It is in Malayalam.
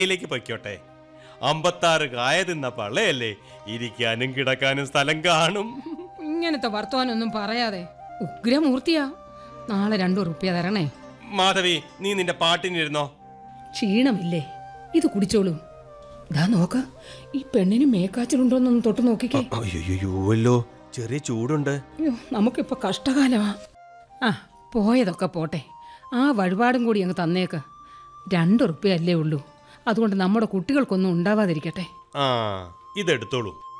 ിലേക്ക് പൊയ്ക്കോട്ടെ അമ്പത്താറ് കായ തിന്ന പള്ളയല്ലേ ഇരിക്കാനും കിടക്കാനും സ്ഥലം കാണും ഇങ്ങനത്തെ വർത്തമാനൊന്നും പറയാതെ ഉഗ്രമൂർത്തിയാ നാളെ രണ്ടു റുപ്യ തരണേ മാധവി നീ നിന്റെ പാട്ടിനിരുന്നോ ക്ഷീണമില്ലേ ഇത് കുടിച്ചോളൂ ദാ നോക്ക ഈ പെണ്ണിന് മേക്കാച്ചിലുണ്ടോന്നൊന്ന് തൊട്ട് നോക്കിക്കേ അയ്യോല്ലോ ചെറിയ ചൂടുണ്ട് അയ്യോ നമുക്കിപ്പോ കഷ്ടകാലമാ ആ പോയതൊക്കെ പോട്ടെ ആ വഴിപാടും കൂടി അങ്ങ് തന്നേക്ക് രണ്ട് റുപ്യ അല്ലേ ഉള്ളൂ അതുകൊണ്ട് നമ്മുടെ കുട്ടികൾക്കൊന്നും ഉണ്ടാവാതിരിക്കട്ടെ ആ ഇതെടുത്തോളൂ